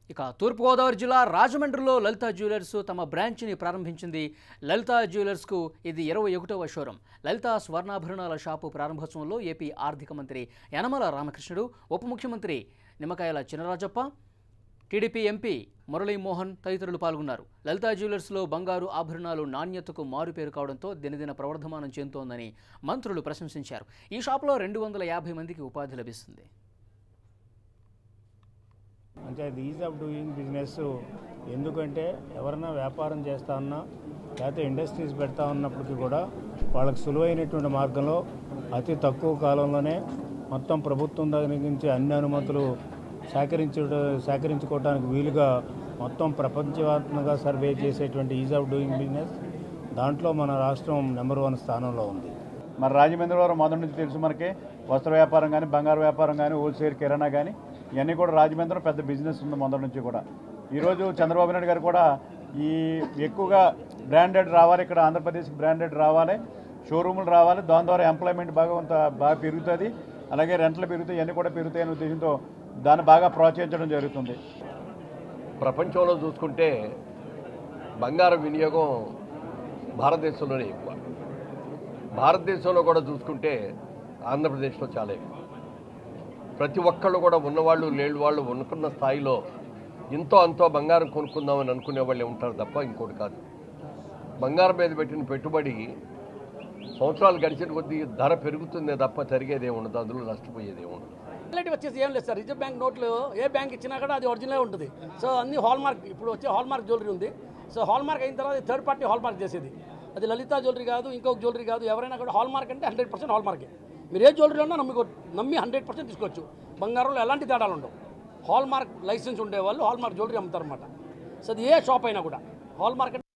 ఇక తూర్పుగోదావరి జిల్లా రాజమండ్రిలో లలిత జ్యువెలర్స్ తమ బ్రాంచ్ని ప్రారంభించింది లలిత జ్యువెలర్స్కు ఇది ఇరవై ఒకటవ షోరూం లలిత స్వర్ణాభరణాల షాపు ప్రారంభోత్సవంలో ఏపీ ఆర్థిక మంత్రి యనమల రామకృష్ణుడు ఉప ముఖ్యమంత్రి నిమ్మకాయల చినరాజప్ప టీడీపీ ఎంపీ మురళీమోహన్ తదితరులు పాల్గొన్నారు లలితా జ్యువెలర్స్లో బంగారు ఆభరణాలు నాణ్యతకు మారుపేరు కావడంతో దినదిన ప్రవర్ధమానం చెందుతోందని మంత్రులు ప్రశంసించారు ఈ షాపులో రెండు వందల యాభై మందికి ఉపాధి లభిస్తుంది అంటే అది ఈజ్ ఆఫ్ డూయింగ్ బిజినెస్ ఎందుకంటే ఎవరైనా వ్యాపారం చేస్తా ఉన్నా లేకపోతే ఇండస్ట్రీస్ పెడతా ఉన్నప్పటికీ కూడా వాళ్ళకి సులువైనటువంటి మార్గంలో అతి తక్కువ కాలంలోనే మొత్తం ప్రభుత్వం దగ్గర నుంచి అన్ని అనుమతులు సేకరించ సేకరించుకోవడానికి వీలుగా మొత్తం ప్రపంచవ్యాప్తంగా సర్వే చేసేటువంటి ఈజ్ ఆఫ్ డూయింగ్ బిజినెస్ దాంట్లో మన రాష్ట్రం నెంబర్ వన్ స్థానంలో ఉంది మరి రాజమండ్రివారం మొదటి నుంచి తెలుసు మనకి వస్త్ర వ్యాపారం కానీ బంగారు వ్యాపారం కానీ హోల్సేల్ కిరాణా కానీ ఇవన్నీ కూడా రాజమండ్రిలో పెద్ద బిజినెస్ ఉంది మొదటి నుంచి కూడా ఈరోజు చంద్రబాబు నాయుడు గారు కూడా ఈ ఎక్కువగా బ్రాండెడ్ రావాలి ఇక్కడ ఆంధ్రప్రదేశ్కి బ్రాండెడ్ రావాలి షోరూములు రావాలి దాని ద్వారా ఎంప్లాయ్మెంట్ బాగా కొంత బాగా పెరుగుతుంది అలాగే రెంట్లు పెరుగుతాయి ఇవన్నీ కూడా పెరుగుతాయనే ఉద్దేశంతో దాన్ని బాగా ప్రోత్సహించడం జరుగుతుంది ప్రపంచంలో చూసుకుంటే బంగారం వినియోగం భారతదేశంలోనే ఎక్కువ భారతదేశంలో కూడా చూసుకుంటే ఆంధ్రప్రదేశ్లో చాలా ఎక్కువ ప్రతి ఒక్కళ్ళు కూడా ఉన్నవాళ్ళు లేని వాళ్ళు అనుకున్న స్థాయిలో ఇంతో అంతో బంగారం కొనుక్కుందామని అనుకునే వాళ్ళే ఉంటారు తప్ప ఇంకోటి కాదు బంగారం మీద పెట్టిన పెట్టుబడి సంవత్సరాలు గడిచిన కొద్దీ ధర పెరుగుతుందే తప్ప తరిగేదే ఉండదు అందులో నష్టపోయేదే ఉండదు క్వాలిటీ వచ్చేసి ఏం లేదు సార్ రిజర్వ్ బ్యాంక్ నోట్లు ఏ బ్యాంక్ ఇచ్చినా కూడా అది ఒరిజినల్ ఉంటుంది సో అన్ని హాల్ మార్క్ ఇప్పుడు వచ్చే హాల్ మార్క్ జ్యువెలరీ ఉంది సో హాల్ మార్క్ అయిన తర్వాత థర్డ్ పార్టీ హాల్ మార్క్ చేసేది అది లలిత జ్యువెలరీ కాదు ఇంకొక జ్యువెలరీ కాదు ఎవరైనా కూడా హాల్ మార్క్ అంటే హండ్రెడ్ పర్సెంట్ హాల్ మార్కే మీరు ఏ జ్యువెలరీ ఉన్నా నమ్మి నమ్మి హండ్రెడ్ పర్సెంట్ తీసుకోవచ్చు బంగారంలో ఎలాంటి తేడాలు ఉండవు హాల్ మార్క్ లైసెన్స్ ఉండేవాళ్ళు హాల్ మార్క్ జ్యువెలరీ అమ్ముతారన్నమాట సో అది ఏ షాప్ అయినా కూడా హాల్ మార్క్ అంటే